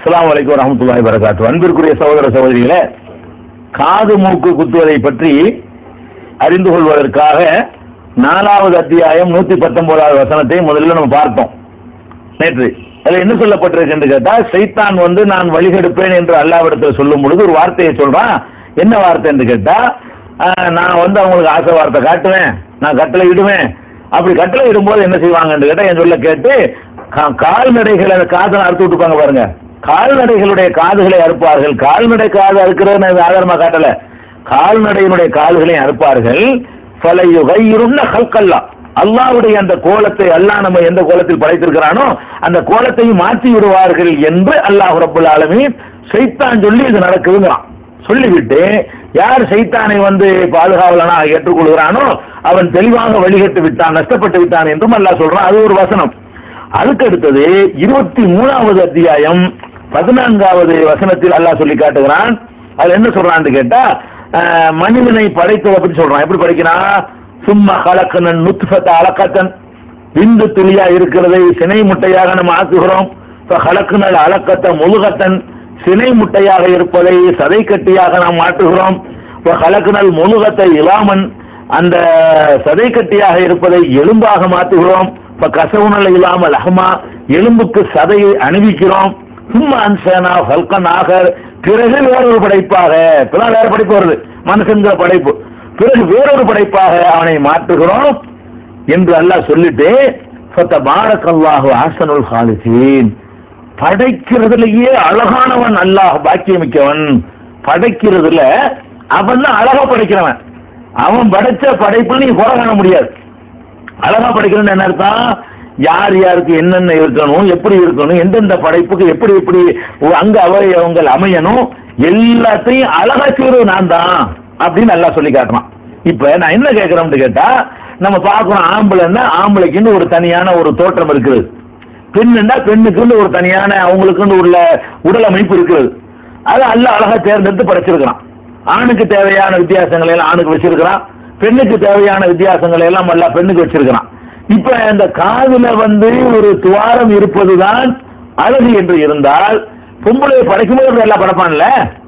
அஸ்ஸலாமு அலைக்கும் வரஹ்மத்துல்லாஹி வரகாத்து அன்பிற்குரிய சகோதர சகோதரிகளே காது மூக்கு குத்துவதை பற்றி அறிந்து கொள்வதற்காக நாலாவது அத்தியாயம் நூத்தி பத்தொன்பதாவது வசனத்தை முதல்ல நம்ம பார்த்தோம் நேற்று அதுல என்ன சொல்லப்பட்டிருக்கு என்று கேட்டா சைத்தான் வந்து நான் வழிகெடுப்பேன் என்று அல்லாவிடத்தில் சொல்லும் பொழுது ஒரு வார்த்தையை சொல்றான் என்ன வார்த்தை என்று கேட்டா ஆஹ், நான் வந்து அவங்களுக்கு ஆசை வார்த்தை காட்டுவேன் நான் கட்டளை இடுவேன் அப்படி கட்டளை இடும்போது என்ன செய்வாங்கன்னு கேட்டா என் சொல்ல கேட்டு கா- கால்நடைகளை காதை அறுத்து விட்டுப்பாங்க பாருங்க கால்நடைகளுடைய காதுகளை அறுப்பார்கள் கால்நடை காது அறுக்கிறது நான் ஆதாரமா காட்டல கால்நடையினுடைய கால்களை அறுப்பார்கள் பல யுகையிருந்த ஹல்கல்லா அல்லாவுடைய அந்த கோலத்தை அல்லாஹ் நம்ம எந்த கோலத்தில் படைத்திருக்கிறானோ அந்த கோலத்தையும் மாற்றி விடுவார்கள் என்று அல்லாஹ் ரப்பல் ஆலமீன் சைத்தான் சொல்லி இது நடக்குதுங்கிறான் சொல்லிவிட்டு யார் சைத்தானை வந்து பாதுகாவலனாக ஏற்றுக்கொள்கிறானோ அவன் தெளிவாக வழிகட்டு விட்டான் நஷ்டப்பட்டு விட்டான் என்றும் அல்லாஹ் சொல்றான் அது ஒரு வசனம் அதுக்கு அடுத்தது இருபத்தி மூணாவது அத்தியாயம் பதினான்காவது வசனத்தில் அல்லாஹ் சொல்லி காட்டுகிறான் அது என்ன சொல்றான்னு கேட்டா அஹ், மனிதனை படைத்ததை பற்றி சொல்றான் எப்படி படிக்கிறான் சும்மா கலக்கனன் நுத்ஃபத்த அலக்கத்தன் விந்து துளியா இருக்கிறதை சினை முட்டையாக நம்ம ஆக்குகிறோம் இப்ப கலக்குனல் அலக்கத்த முழுகத்தன் சினை முட்டையாக இருப்பதை சதை கட்டியாக நாம் மாற்றுகிறோம் இப்ப கலக்குனல் முழுகத்தை இலாமன் அந்த சதை கட்டியாக இருப்பதை எலும்பாக மாற்றுகிறோம் இப்ப கசவுனல் இல்லாமல் அஹ்மா எலும்புக்கு சதையை அணிவிக்கிறோம் சும்மா அன்சனா ஹல்கன் ஆகர் பிறகு வேறொரு படைப்பாக இப்பதான் வேற படைப்பு வருது மனுஷங்கிற படைப்பு பிறகு வேறொரு படைப்பாக அவனை மாற்றுகிறோம் என்று அல்லாஹ் சொல்லிட்டு ஃபத்த பாரக்கல்லாஹு ஆசனுல் ஹாலிசீன் படைக்கிறதுலயே அழகானவன் அல்லாஹ் பாக்கியமிக்கவன் படைக்கிறதுல அவன் தான் அழகா படைக்கிறவன் அவன் படைச்ச படைப்புல நீ குறை காண முடியாது அழகா படைக்கணும்னு என்ன அர்த்தம் யார் யாருக்கு என்னென்ன இருக்கணும் எப்படி இருக்கணும் எந்தெந்த படைப்புக்கு எப்படி எப்படி அங்க அவயவங்கள் அமையணும் எல்லாத்தையும் அழகா செய்வது நான் தான் அப்படின்னு நல்லா சொல்லி காட்டுறான் இப்ப நான் என்ன கேட்கிறோம்னு கேட்டா நம்ம பார்க்கிறோம் ஆம்பளைன்னா ஆம்பளைக்குன்னு ஒரு தனியான ஒரு தோற்றம் இருக்குது பெண்ணுண்டா பெண்ணுக்குன்னு ஒரு தனியான அவங்களுக்குன்னு உள்ள உடல் அமைப்பு இருக்குது அது அல்ல அழகா தேர்ந்தெடுத்து படைச்சிருக்கிறான் ஆணுக்கு தேவையான வித்தியாசங்களை எல்லாம் ஆணுக்கு வச்சிருக்கிறான் பெண்ணுக்கு தேவையான வித்தியாசங்களை எல்லாம் அல்ல பெண்ணுக்கு வச்சிருக்கிறான் இப்ப இந்த காதுல வந்து ஒரு துவாரம் இருப்பதுதான் அழகு என்று இருந்தால் பொம்பளை படைக்கும்போது எல்லாம் படைப்பான்ல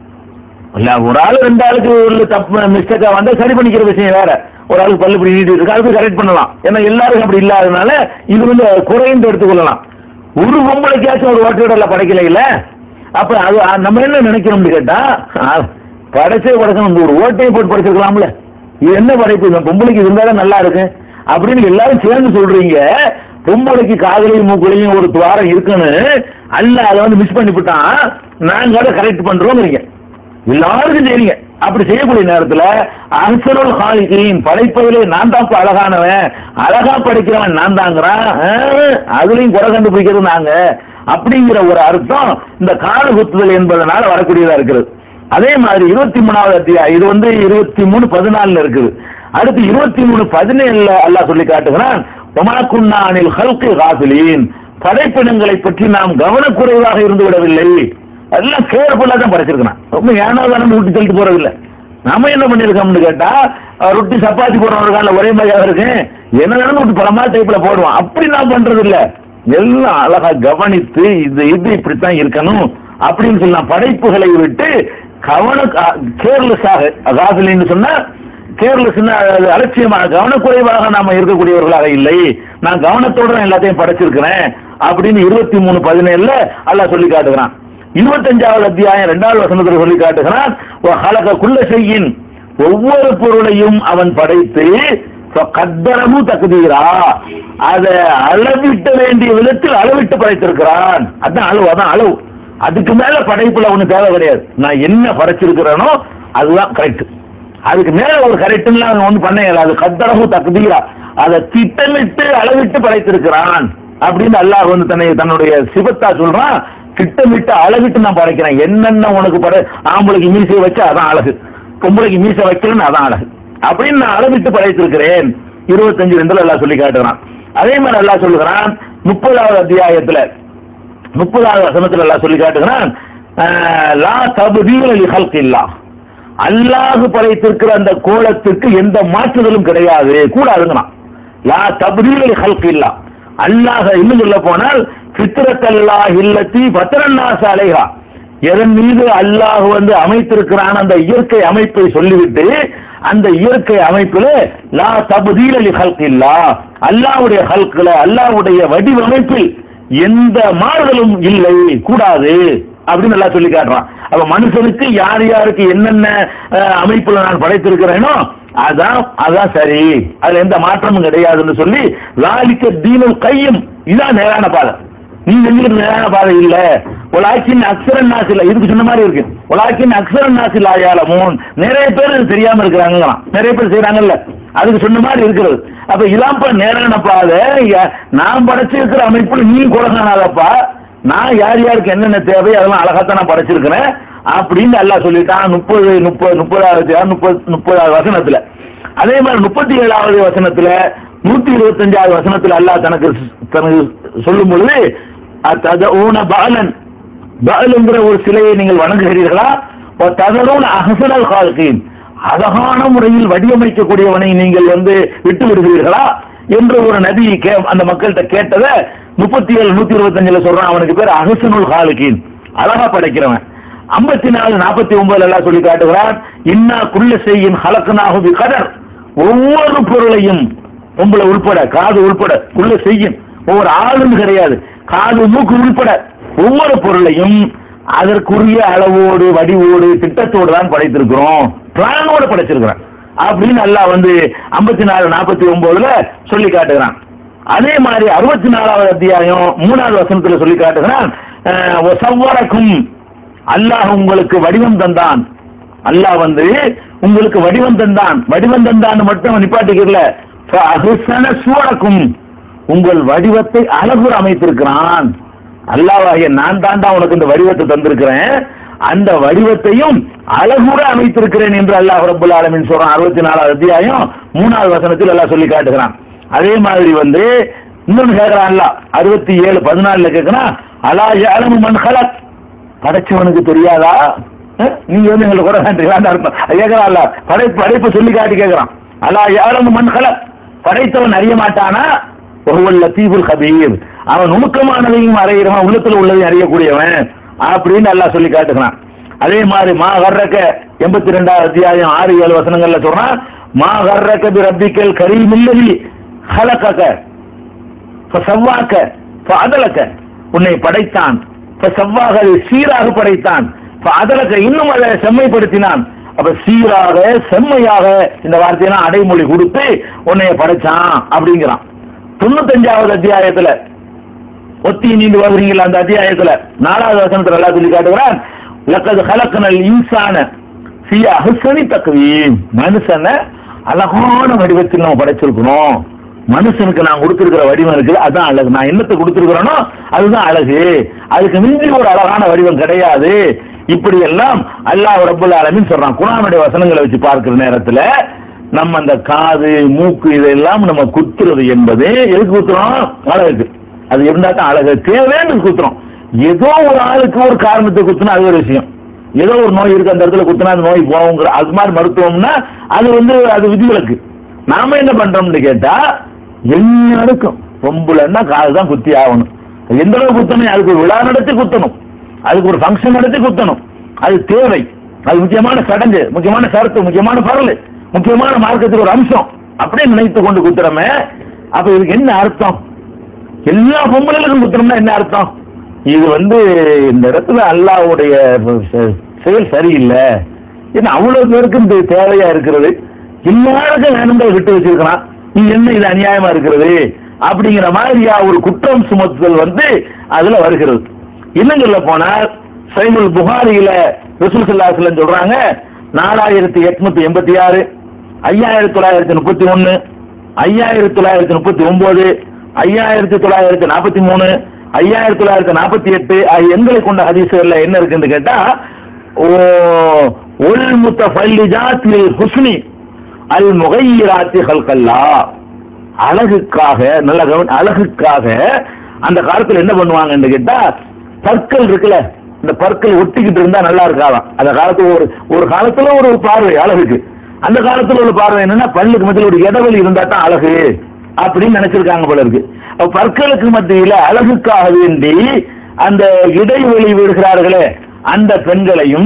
இல்ல ஒரு ஆளு ரெண்டு ஆளுக்கு உள்ள தப்பு மிஸ்டேக்கா வந்தா சரி பண்ணிக்கிற விஷயம் வேற ஒரு ஆளுக்கு பல்லு இப்படி நீட்டி இருக்கு அதுக்கு கரெக்ட் பண்ணலாம் ஏன்னா எல்லாருக்கும் அப்படி இல்லாதனால இது வந்து குறைந்து எடுத்துக்கொள்ளலாம் ஒரு பொம்பளைக்காச்சும் ஒரு ஓட்டுடல படைக்கல இல்ல அப்ப அது அ, நம்ம என்ன நினைக்கிறோம்னு கேட்டா அ, படைச்சே படைக்கணும் இந்த ஒரு ஓட்டையை போட்டு படைச்சிருக்கலாம்ல இது என்ன படைப்பு இந்த பொம்பளைக்கு இருந்தாலும் நல்லா இருக்கு அப்படின்னு எல்லாரும் சேர்ந்து சொல்றீங்க பொம்பளைக்கு காதலையும் மூக்குலையும் ஒரு துவாரம் இருக்குன்னு அல்ல அதை வந்து மிஸ் பண்ணிவிட்டான் நாங்க அதை கரெக்ட் பண்றோங்கிறீங்க எல்லாருக்கும் தெரியுங்க அப்படி செய்யக்கூடிய நேரத்துல அன்சருள் ஹாலிகின் படைப்பதிலே நான் தான் அழகானவன் அழகா படைக்கிறவன் நான் தாங்கிறான் ஆஹ், அதுலயும் குறை கண்டுபிடிக்கிறது நாங்க அப்படிங்கிற ஒரு அர்த்தம் இந்த கால குத்துதல் என்பதனால வரக்கூடியதா இருக்குது அதே மாதிரி இருபத்தி மூணாவது அத்தியாயம் இது வந்து இருபத்தி மூணு பதினாலுல இருக்குது அடுத்து இருபத்தி மூணு பதினேழுல அல்லாஹ் சொல்லி காட்டுகிறான் ஒமாக்குன்னா அனில் ஹல்கு காசிலீன் படைப்பினங்களை பற்றி நாம் கவனக்குறைவாக இருந்து விடவில்லை எல்லாம் கேர்ஃபுல்லா தான் படைச்சிருக்கணும் ரொம்ப ஏனோ தானே விட்டு தள்ளிட்டு போறது இல்ல நம்ம என்ன பண்ணிருக்கோம்னு கேட்டா அஹ், ரொட்டி சப்பாத்தி போடுறவங்க ஒரே மாதிரியா இருக்கு என்ன வேணும் விட்டு பலமா டைப்ல போடுவோம் அப்படி நான் பண்றது இல்ல எல்லாம் அழகா கவனித்து இது இது இப்படித்தான் இருக்கணும் அப்படின்னு சொல்லலாம் படைப்புகளை விட்டு கவன கேர்லெஸ்ஸாக காசலின்னு சொன்னா கேர்லெஸ்னா அலட்சியமாக கவனக்குறைவாக நாம இருக்கக்கூடியவர்களாக இல்லை நான் கவனத்தோட தான் எல்லாத்தையும் படைச்சிருக்கிறேன் அப்படின்னு இருபத்தி மூணு பதினேழுல அல்லாஹ் சொல்லி காட்டுகிறான் இருபத்தஞ்சாவது அத்தியாயம் இரண்டாவது வசனத்தில் சொல்லி காட்டுகிறான் ஹலக குள்ள செய்யின் ஒவ்வொரு பொருளையும் அவன் படைத்து கத்தரமு தகுதீரா அதை அளவிட்ட வேண்டிய விதத்தில் அளவிட்டு படைத்திருக்கிறான் அதான் அளவு அதான் அளவு அதுக்கு மேல படைப்புல ஒண்ணு தேவை கிடையாது நான் என்ன படைச்சிருக்கிறேனோ அதுதான் கரெக்ட் அதுக்கு மேல ஒரு கரெக்ட்லாம் அவன் ஒண்ணு பண்ண இயலாது கத்தரமு தகுதீரா அதை திட்டமிட்டு அளவிட்டு படைத்திருக்கிறான் அப்படின்னு அல்லாஹ் வந்து தன்னை தன்னுடைய சிவத்தா சொல்றான் திட்டமிட்டு அளவிட்டு நான் படைக்கிறேன் என்னென்ன உனக்கு படை ஆம்பளைக்கு மீசை வச்சா அதான் அழகு பொம்பளைக்கு மீசை வைக்கலன்னு அதான் அழகு அப்படின்னு நான் அளவிட்டு படைத்திருக்கிறேன் இருபத்தஞ்சு ரெண்டுல எல்லாம் சொல்லி காட்டுறான் அதே மாதிரி அல்லாஹ் சொல்லுகிறான் முப்பதாவது அத்தியாயத்துல முப்பதாவது வசனத்துல எல்லாம் சொல்லி காட்டுகிறான் ஆஹ், லா தபுதீல லி ஹல்கில்லா அல்லாஹ் படைத்திருக்கிற அந்த கோலத்திற்கு எந்த மாற்றுதலும் கிடையாது கூடாதுங்கண்ணா லா தபுதீல லி ஹல்கில்லா அல்லாஹ் இன்னும் சொல்ல போனால் ஃபித்ரத்தல்லா இல்லத்தி பத்திரன்னாஸ் அலைஹா எதன் மீது அல்லாஹ் வந்து அமைத்திருக்கிறான் அந்த இயற்கை அமைப்பை சொல்லிவிட்டு அந்த இயற்கை அமைப்புல லா தபுதீல் அலி ஹல்கில்லா அல்லாஹ்வுடைய ஹல்குல அல்லாஹ்வுடைய வடிவமைப்பில் எந்த மாறுதலும் இல்லை கூடாது அப்படின்னு நல்லா சொல்லி காட்டுறான் அப்ப மனுஷனுக்கு யார் யாருக்கு என்னென்ன அஹ், அமைப்புல நான் படைத்திருக்கிறேனோ அதான் அதான் சரி அதுல எந்த மாற்றமும் கிடையாதுன்னு சொல்லி லாலிக்க தீனுல் கையும் இதான் நேரான பாதை நீ செஞ்சுக்கிற நேரான பாதை இல்ல உலாக்கின் அக்சரன் நாசி இல்ல இதுக்கு சொன்ன மாதிரி இருக்கு உலாக்கின் அக்சரன் நாசி மூன் நிறைய பேர் இது தெரியாம இருக்கிறாங்களாம் நிறைய பேர் செய்றாங்கல்ல அதுக்கு சொன்ன மாதிரி இருக்கிறது அப்ப இதான்ப்பா நேரான பாதை ய- நான் படைச்சிருக்கிற அமைப்புல நீ குலகானாதப்பா நான் யார் யாருக்கு என்னென்ன தேவை அதெல்லாம் அழகாத்தான் நான் படைச்சிருக்கிறேன் அப்படின்னு அல்லாஹ் சொல்லிட்டான் முப்பது முப்பது முப்பதாவது முப்பது முப்பதாவது வசனத்துல அதே மாதிரி முப்பத்தி ஏழாவது வசனத்துல நூத்தி இருபத்தஞ்சாவது வசனத்துல அல்லாஹ் தனக்கு தனக்கு சொல்லும் பொழுது ததூன பாலன் பாலுங்கிற ஒரு சிலையை நீங்கள் வணங்குகிறீர்களா ததரூன அகசனல் கால்கீன் அழகான முறையில் வடிவமைக்கக்கூடியவனை நீங்கள் வந்து விட்டு விடுகிறீர்களா என்று ஒரு நபி கே அந்த மக்கள்கிட்ட கேட்டதை முப்பத்தி ஏழு நூத்தி இருபத்தஞ்சுல சொல்றான் அவனுக்கு பேர் அகசனுல் காலுகீன் அழகா படைக்கிறவன் ஐம்பத்தி நாலு நாற்பத்தி ஒன்பதுல எல்லாம் சொல்லி காட்டுகிறான் இன்னா குள்ள செய்யும் ஹலக்குனாகு கதர் ஒவ்வொரு பொருளையும் உங்களை உள்பட காது உள்பட உள்ள செய்யும் ஒவ்வொரு ஆளும் கிடையாது காது மூக்கு உள்பட ஒவ்வொரு பொருளையும் அதற்குரிய அளவோடு வடிவோடு திட்டத்தோடு தான் படைத்திருக்கிறோம் பிளானோட படைச்சிருக்கிறேன் அப்படின்னு அல்லாஹ் வந்து ஐம்பத்தி நாலு நாற்பத்தி ஒன்பதுல சொல்லி காட்டுகிறான் அதே மாதிரி அறுபத்தி நாலாவது அத்தியாயம் மூணாவது வசனத்துல சொல்லி காட்டுகிறான் அஹ், "வசவ்வரக்கும் அல்லாஹ் உங்களுக்கு வடிவம் தந்தான் அல்லாஹ் வந்து உங்களுக்கு வடிவம் தந்தான் வடிவம் தந்தான் மட்டும் நிப்பாட்டிக்கல அஹ்சன சூரக்கும் உங்கள் வடிவத்தை அழகுற அமைத்திருக்கிறான் அல்லாஹ்வாகிய நான் தாண்டா உனக்கு இந்த வடிவத்தை தந்திருக்கிறேன் அந்த வடிவத்தையும் அழகுற அமைத்திருக்கிறேன் என்று அல்லாஹ் ரப்பல் ஆலமீன் சொல்றான் அறுபத்தி நாலாவது அத்தியாயம் மூணாவது வசனத்தில் எல்லாம் சொல்லி காட்டுகிறான் அதே மாதிரி வந்து இன்னொன்னு கேட்கிறான் அல்லாஹ் அறுபத்தி ஏழு பதினாலுல கேட்கிறான் அலா யாழமு மன் ஹலக் படைச்சவனுக்கு தெரியாதா அஹ்? நீங்க வந்து எங்களுக்கு கூட வேண்டாம் அர்த்தம் அது கேட்கறான் அல்ல படை படைப்பு சொல்லி காட்டி கேட்கறான் அல்லா யாரும் மண்கல படைத்தவன் அறிய மாட்டானா ஒருவன் லத்தீபுல் கபீர் அவன் நுணுக்கமானதையும் அறிகிறவன் உள்ளத்துல உள்ளதையும் அறியக்கூடியவன் அப்படின்னு அல்லாஹ் சொல்லி காட்டுகிறான் அதே மாதிரி மா கர்ரக்க எண்பத்தி ரெண்டாவது அத்தியாயம் ஆறு ஏழு வசனங்கள்ல சொல்றான் மா கர்ரக்க பி ரப்பிக்கல் கரீமில்லதி ஹலக்கக ஃபசவ்வாக்க ஃபஅதலக்க உன்னை படைத்தான் ஃபசவ்வாக அதை சீராக படைத்தான் ஃபஅதலக்க இன்னும் அதை செம்மைப்படுத்தினான் அப்ப சீராக செம்மையாக இந்த வார்த்தையெல்லாம் அடைமொழி கொடுத்து உன்னை படைச்சான் அப்படிங்கிறான் தொண்ணூத்தஞ்சாவது அத்தியாயத்துல ஒத்தி நீண்டு வருகிறீங்களா அந்த அத்தியாயத்துல நாலாவது வசனத்துல எல்லாம் சொல்லி காட்டுகிறான் லக்கது கலக்கனல் இன்சான ஃபீ அஹ்சனி தக்வீம் மனுஷனை அழகான வடிவத்தில் நம்ம படைச்சிருக்கணும் மனுஷனுக்கு நான் கொடுத்திருக்கிற வடிவம் இருக்குது அதான் அழகு நான் என்னத்தை கொடுத்திருக்கிறேனோ அதுதான் அழகு அதுக்கு மிஞ்சி ஒரு அழகான வடிவம் கிடையாது இப்படி எல்லாம் அல்லாஹ் ரப்பல் ஆலமீன் சொல்றான் குரானுடைய வசனங்களை வச்சு பார்க்கிற நேரத்துல நம்ம அந்த காது மூக்கு இதெல்லாம் நம்ம குத்துறது என்பது எதுக்கு குத்துறோம் அழகுக்கு அது இருந்தா தான் அழகு தேவைன்னு குத்துறோம் ஏதோ ஒரு ஆளுக்கு ஒரு காரணத்தை குத்துனா அது ஒரு விஷயம் ஏதோ ஒரு நோய் இருக்கு அந்த இடத்துல குத்துனா அந்த நோய் போகுங்கிற அது மாதிரி மருத்துவம்னா அது வந்து அது விதிவிலக்கு நாம என்ன பண்றோம்னு கேட்டா எல்லாருக்கும் பொம்புலன்னா காது தான் குத்தி ஆகணும் எந்த அளவு குத்தணும் அதுக்கு ஒரு விழா நடத்தி குத்தணும் அதுக்கு ஒரு ஃபங்க்ஷன் நடத்தி குத்தணும் அது தேவை அது முக்கியமான சடங்கு முக்கியமான கருத்து முக்கியமான பரல் முக்கியமான மார்க்கத்தில் ஒரு அம்சம் அப்படியே நினைத்து கொண்டு குத்துறமே அப்ப இதுக்கு என்ன அர்த்தம் எல்லா பொம்பளைகளுக்கும் குத்துறோம்னா என்ன அர்த்தம் இது வந்து இந்த இடத்துல அல்லாஹ்வுடைய செ- செயல் சரியில்லை ஏன்னா அவ்வளவு பேருக்கு இந்த தேவையா இருக்கிறது எல்லாருக்கும் வேணுங்களை விட்டு வச்சிருக்கிறான் இது என்ன இது அநியாயமா இருக்கிறது அப்படிங்கிற மாதிரியா ஒரு குற்றம் சுமத்துதல் வந்து அதுல வருகிறது இன்னும் சொல்ல போனால் சைமுல் புகாரியில ரசூல் ஸல்லல்லாஹு அலைஹி வஸல்லம் சொல்றாங்க நாலாயிரத்தி எட்நூத்தி எண்பத்தி ஆறு ஐயாயிரத்தி தொள்ளாயிரத்தி முப்பத்தி ஒன்னு ஐயாயிரத்தி தொள்ளாயிரத்தி முப்பத்தி ஒன்பது ஐயாயிரத்தி தொள்ளாயிரத்தி நாற்பத்தி மூணு ஐயாயிரத்தி தொள்ளாயிரத்தி நாற்பத்தி எட்டு ஆகிய எண்களை கொண்ட ஹதீசுகள்ல என்ன இருக்குன்னு கேட்டா ஓ ஒல் முத்தஃபல்லிஜாத் லில் ஹுஸ்னி அல் முகையிராத்தி ஹல்கல்லா அழகுக்காக நல்ல கவனி அழகுக்காக அந்த காலத்துல என்ன பண்ணுவாங்கன்னு கேட்டா பற்கள் இருக்குல்ல இந்த பற்கள் ஒட்டிக்கிட்டு இருந்தா நல்லா இருக்காதாம் அந்த காலத்துல ஒரு ஒரு காலத்துல ஒரு பார்வை அழகுக்கு அந்த காலத்துல உள்ள பார்வை என்னன்னா பல்லுக்கு மத்தியில் ஒரு இடைவெளி இருந்தா தான் அழகு அப்படின்னு நினைச்சிருக்காங்க போல இருக்கு அப்ப பற்களுக்கு மத்தியில அழகுக்காக வேண்டி அந்த இடைவெளி விடுகிறார்களே அந்த பெண்களையும்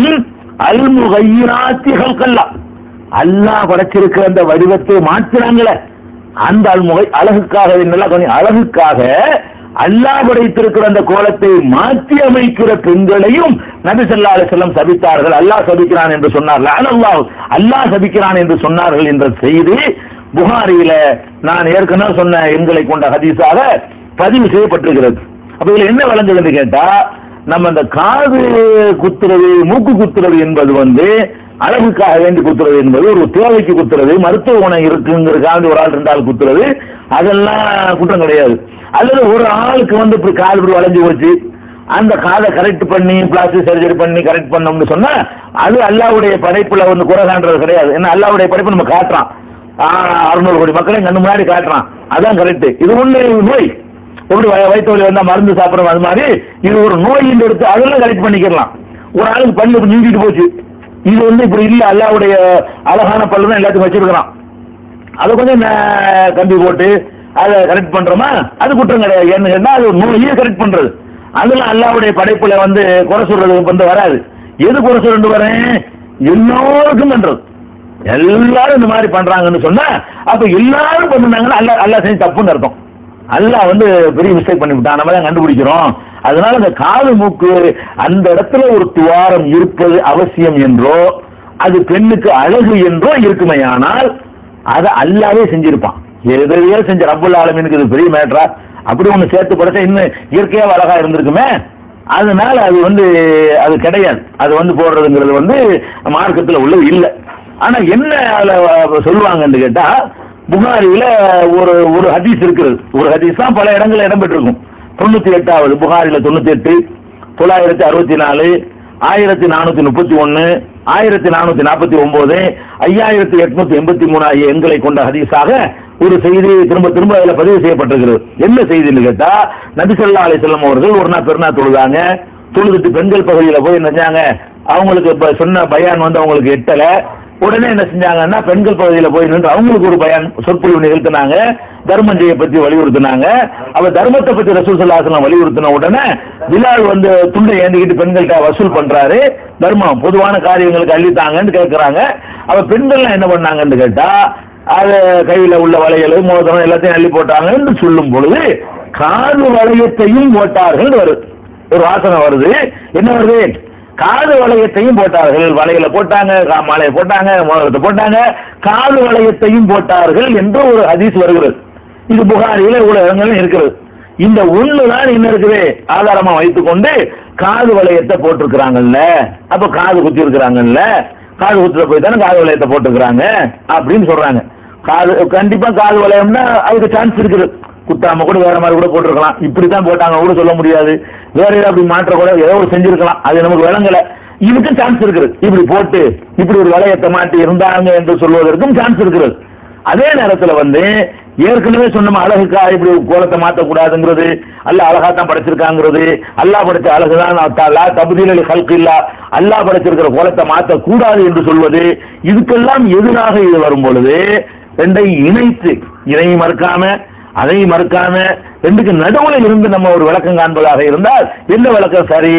அல்முகையினாத்திகள் கல்லா அல்லாஹ் படைச்சிருக்கிற அந்த வடிவத்தை மாற்றுறாங்களே அந்த அல்முகை அழகுக்காக நல்லா கொஞ்சம் அழகுக்காக அல்லாஹ் படைத்திருக்கிற அந்த கோலத்தை மாற்றி அமைக்கிற பெண்களையும் நபி ஸல்லல்லாஹு அலைஹி வஸல்லம் சபித்தார்கள் அல்லாஹ் சபிக்கிறான் என்று சொன்னார்கள் அல்லாஹ் அல்லாஹ் சபிக்கிறான் என்று சொன்னார்கள் என்ற செய்தி புகாரியில நான் ஏற்கனவே சொன்ன எண்களை கொண்ட ஹதீஸாக பதிவு செய்யப்பட்டிருக்கிறது அப்ப இதுல என்ன விளங்குதுன்னு கேட்டா நம்ம அந்த காது குத்துறது மூக்கு குத்துறது என்பது வந்து அழகுக்காக வேண்டி குத்துறது என்பது ஒரு தேவைக்கு குத்துறது மருத்துவ குணம் இருக்குங்கிறதுக்காக ஒரு ஆள் ரெண்டு ஆள் குத்துறது அதெல்லாம் குற்றம் கிடையாது அல்லது ஒரு ஆளுக்கு வந்து இப்படி கால் இப்படி வளைஞ்சு போச்சு அந்த காதை கரெக்ட் பண்ணி பிளாஸ்டிக் சர்ஜரி பண்ணி கரெக்ட் பண்ணோம்னு சொன்னா அது அல்லாவுடைய படைப்புல வந்து குறை காண்றது கிடையாது ஏன்னா அல்லாவுடைய படைப்பு நம்ம காட்டுறான் அறுநூறு கோடி மக்களை கண்ணு முன்னாடி காட்டுறான் அதான் கரெக்ட் இது ஒண்ணு நோய் எப்படி வய- வயிற்று வலி வந்தா மருந்து சாப்பிடுறோம் அது மாதிரி இது ஒரு நோயின் எடுத்து அதெல்லாம் கரெக்ட் பண்ணிக்கலாம் ஒரு ஆளுக்கு பல்லு இப்படி நீங்கிட்டு போச்சு இது வந்து இப்படி இல்ல அல்லாவுடைய அழகான பல்லு தான் எல்லாத்தையும் வச்சிருக்கிறான் அதை கொஞ்சம் ந- கம்பி போட்டு அதை கரெக்ட் பண்றோமா அது குற்றம் கிடையாது ஏன்னு கேட்டா அது ஒரு நோயை கரெக்ட் பண்றது அதெல்லாம் அல்லாவுடைய படைப்புல வந்து குறை சொல்றது வந்து வராது எது குறை சொல்லிட்டு வரேன் எல்லோருக்கும் பண்றது எல்லாரும் இந்த மாதிரி பண்றாங்கன்னு சொன்னா அப்ப எல்லாரும் பண்ணுனாங்கன்னா அல்லா அல்லா செஞ்சு தப்புன்னு அர்த்தம் அல்லாஹ் வந்து பெரிய மிஸ்டேக் பண்ணி விட்டான் நம்ம தான் கண்டுபிடிக்கிறோம் அதனால அந்த காது மூக்கு அந்த இடத்துல ஒரு துவாரம் இருப்பது அவசியம் என்றோ அது பெண்ணுக்கு அழகு என்றோ இருக்குமையானால் அதை அல்லாவே செஞ்சிருப்பான் எதையோ செஞ்ச ரப்புல் ஆலமீனுக்கு இது பெரிய மேட்ரா அப்படி ஒண்ணு சேர்த்து படைச்சா இன்னும் இயற்கையா அழகா இருந்திருக்குமே அதனால அது வந்து அது கிடையாது அது வந்து போடுறதுங்கிறது வந்து மார்க்கத்துல உள்ளது இல்லை ஆனா என்ன அதுல சொல்லுவாங்கன்னு கேட்டா புகாரியில ஒரு ஒரு ஹதீஸ் இருக்கிறது ஒரு ஹதீஸ் தான் பல இடங்கள்ல இடம்பெற்றிருக்கும் தொண்ணூத்தி எட்டாவது புகாரில தொண்ணூத்தி எட்டு தொள்ளாயிரத்தி அறுபத்தி நாலு ஆயிரத்தி நானூத்தி முப்பத்தி ஒன்னு ஆயிரத்தி நானூத்தி நாற்பத்தி ஒன்பது ஐயாயிரத்தி எட்நூத்தி எண்பத்தி மூணு ஆகிய எண்களை கொண்ட ஹதீஸாக ஒரு செய்தி திரும்ப திரும்ப அதில் பதிவு செய்யப்பட்டிருக்கிறது என்ன செய்தின்னு கேட்டா நபிசல்லா அலிசல்லம் அவர்கள் ஒரு நாள் பெருநாள் தொழுதாங்க தொழுதுட்டு பெண்கள் பகுதியில் போய் என்ன செஞ்சாங்க அவங்களுக்கு இப்ப சொன்ன பயான் வந்து அவங்களுக்கு எட்டல உடனே என்ன செஞ்சாங்கன்னா பெண்கள் பகுதியில் போய் நின்று அவங்களுக்கு ஒரு பயான் சொற்பொழிவு நிகழ்த்தினாங்க தர்மம் செய்ய பத்தி வலியுறுத்தினாங்க அவ தர்மத்தை பத்தி ரசூல் சல்லாசலம் வலியுறுத்தின உடனே பிலால் வந்து துண்டை ஏந்திக்கிட்டு பெண்கள்கிட்ட வசூல் பண்றாரு தர்மம் பொதுவான காரியங்களுக்கு அள்ளித்தாங்கன்னு கேட்கறாங்க அவ பெண்கள்லாம் என்ன பண்ணாங்கன்னு கேட்டா அது கையில உள்ள வளையல் மோதிரம் எல்லாத்தையும் அள்ளி போட்டாங்கன்னு சொல்லும் பொழுது காது வளையத்தையும் போட்டார்கள் வருது ஒரு வாசனை வருது என்ன வருது காது வளையத்தையும் போட்டார்கள் வளையல போட்டாங்க கா- மாலையை போட்டாங்க மோதிரத்தை போட்டாங்க காது வளையத்தையும் போட்டார்கள் என்று ஒரு ஹதீஸ் வருகிறது இது புகாரியில இவ்வளவு இடங்களும் இருக்கிறது இந்த ஒண்ணு தான் என்ன இருக்குது ஆதாரமா வைத்துக்கொண்டு காது வளையத்தை போட்டிருக்கிறாங்கல்ல அப்ப காது குத்தி இருக்கிறாங்கல்ல காது குத்துல போய் தானே காது வளையத்தை போட்டிருக்கிறாங்க அப்படின்னு சொல்றாங்க காது கண்டிப்பா காது வளையம்னா அதுக்கு சான்ஸ் இருக்குது குத்தாம கூட வேற மாதிரி கூட போட்டிருக்கலாம் இப்படி தான் போட்டாங்க கூட சொல்ல முடியாது வேற ஏதாவது அப்படி மாற்ற கூட ஏதோ ஒரு செஞ்சிருக்கலாம் அது நமக்கு விளங்கல இதுக்கும் சான்ஸ் இருக்குது இப்படி போட்டு இப்படி ஒரு வளையத்தை மாட்டி இருந்தாங்க என்று சொல்வதற்கும் சான்ஸ் இருக்கிறது அதே நேரத்துல வந்து ஏற்கனவே சொன்ன அழகுக்கா இப்படி கோலத்தை மாற்றக்கூடாதுங்கிறது அல்ல அழகா தான் படைச்சிருக்காங்கிறது அல்லாஹ் படைச்ச அழகுதான் அத்தாலா தபுதீல் ஹல்க் இல்லா அல்லாஹ் படைச்சிருக்கிற கோலத்தை மாற்றக்கூடாது என்று சொல்வது இதுக்கெல்லாம் எதிராக இது வரும் பொழுது ரெண்டை இணைத்து இணை மறுக்காம அதை மறுக்காம ரெண்டுக்கு நடுவில் இருந்து நம்ம ஒரு விளக்கம் காண்பதாக இருந்தால் என்ன விளக்கம் சரி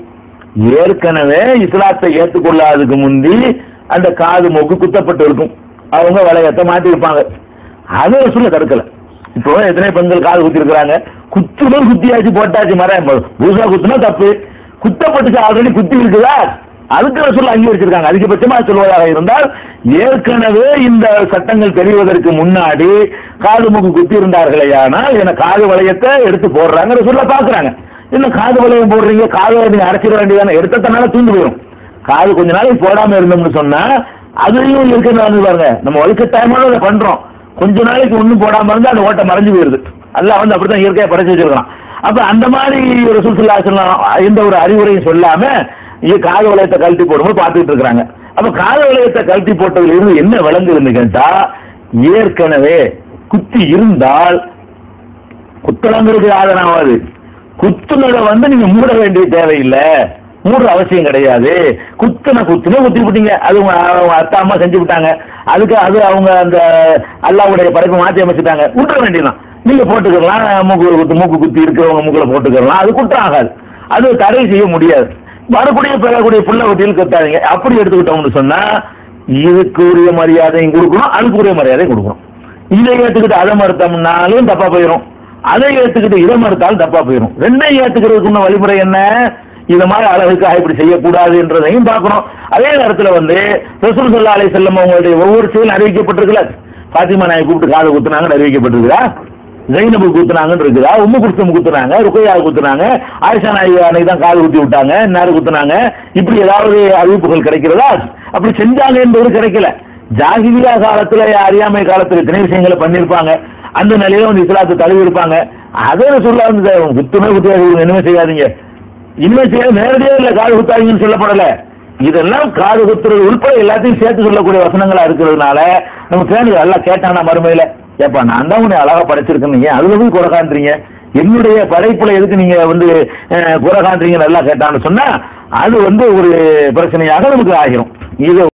ஏற்கனவே இஸ்லாத்தை ஏற்றுக்கொள்ளாததுக்கு முந்தி அந்த காது மூக்கு குத்தப்பட்டு இருக்கும் அவங்க வளையத்தை மாட்டி இருப்பாங்க அதை சொல்ல தடுக்கல இப்போ எத்தனை பெண்கள் காது குத்தி இருக்கிறாங்க குத்துணும் குத்தியாச்சு போட்டாச்சு மரம் பூசா குத்துனா தப்பு குத்தப்பட்டுச்சு ஆல்ரெடி குத்தி இருக்குதா அதுக்கு ரசூல் அங்கீகரிச்சிருக்காங்க அதிகபட்சமா சொல்வதாக இருந்தால் ஏற்கனவே இந்த சட்டங்கள் தெரிவதற்கு முன்னாடி காது மூக்கு குத்தி இருந்தார்களே ஆனால் என காது வளையத்தை எடுத்து போடுறாங்க ரசூல்ல பாக்குறாங்க என்ன காது வளையம் போடுறீங்க காது நீங்க அரைச்சிட வேண்டியதானே எடுத்ததுனால தூண்டு போயிடும் காது கொஞ்ச நாளைக்கு போடாம இருந்தோம்னு சொன்னா அதுலயும் இருக்கிறது வந்து பாருங்க நம்ம வலுக்கட்டாயமான அதை பண்றோம் கொஞ்ச நாளைக்கு ஒண்ணும் போடாம இருந்தா அந்த ஓட்டை மறைஞ்சு போயிருது அல்லாஹ் வந்து அப்படித்தான் இயற்கையா படைச்சு வச்சிருக்கான் அப்ப அந்த மாதிரி ஒரு சுற்றுலா எந்த ஒரு அறிவுரையும் சொல்லாம இது காது வளையத்தை கழட்டி போடும்போது பார்த்துட்டு இருக்கிறாங்க அப்ப காது வளையத்தை கழட்டி போட்டதுல இருந்து என்ன விளங்குதுன்னு கேட்டா ஏற்கனவே குத்தி இருந்தால் குத்தலங்கிறது ஆதரவாது குத்துனதை வந்து நீங்க மூட வேண்டிய தேவையில்லை மூடுற அவசியம் கிடையாது குத்துன குத்துன குத்தி விட்டீங்க அது உங்க அவங்க அத்தா அம்மா செஞ்சு விட்டாங்க அதுக்கு அது அவங்க அந்த அல்லாவுடைய படைப்பை மாற்றி அமைச்சிட்டாங்க விட்டுற வேண்டியதுதான் நீங்க போட்டுக்கலாம் மூக்கு குத்து மூக்கு குத்தி இருக்கிறவங்க மூக்குல போட்டுக்கலாம் அது குற்றம் ஆகாது அது தடை செய்ய முடியாது வரக்கூடிய பெறக்கூடிய புள்ள குட்டியில் கத்தாதீங்க அப்படி எடுத்துக்கிட்டோம்னு சொன்னா இதுக்குரிய மரியாதையும் கொடுக்கணும் அதுக்குரிய மரியாதையும் கொடுக்கணும் இதை ஏத்துக்கிட்டு அதை மறுத்தோம்னாலும் தப்பா போயிடும் அதை ஏத்துக்கிட்டு இதை மறுத்தாலும் தப்பா போயிடும் ரெண்டையும் ஏத்துக்கிறதுக்கு உள்ள வழிமுறை என்ன இத மாதிரி அழகுக்காக இப்படி செய்யக்கூடாதுன்றதையும் பார்க்கணும் அதே நேரத்துல வந்து ரசூல் சல்லா அலை செல்லம் அவங்களுடைய ஒவ்வொரு செயலும் அறிவிக்கப்பட்டிருக்கல பாத்திமா நாயை கூப்பிட்டு காது குத்துனாங்கன்னு அறிவிக்கப்பட்டிருக்குதா ஜெயினபு குத்துனாங்கன்னு இருக்குதா உம்மு குடுத்தம் குத்துனாங்க ருக்கையா குத்துனாங்க ஆயிஷா நாய் அன்னைக்கு தான் காது குத்தி விட்டாங்க நேரு குத்துனாங்க இப்படி ஏதாவது அறிவிப்புகள் கிடைக்கிறதா அப்படி செஞ்சாங்க என்பது கிடைக்கல ஜாகிலியா காலத்துல அறியாமை காலத்துல இத்தனை விஷயங்களை பண்ணியிருப்பாங்க அந்த நிலையில வந்து இஸ்லாத்தை தழுவி இருப்பாங்க அதே சொல்ல வந்து குத்துமே குத்தியாது இனிமே செய்யாதீங்க இனிமே செய்ய நேரடியாக இல்ல காது குத்தாதீங்கன்னு சொல்லப்படல இதெல்லாம் காது குத்துறது உட்பட எல்லாத்தையும் சேர்த்து சொல்லக்கூடிய வசனங்களா இருக்கிறதுனால நம்ம பேணுது எல்லாம் கேட்டானா மறுமையில ஏப்பா நான் தான் உன்னை அழகா படைச்சிருக்கேன் ஏன் அதுல போய் குறை காண்றீங்க என்னுடைய படைப்புல எதுக்கு நீங்க வந்து அஹ், குறை காண்றீங்கன்னு எல்லாம் கேட்டான்னு சொன்னா அது வந்து ஒரு பிரச்சனையாக நமக்கு ஆகிரும் இது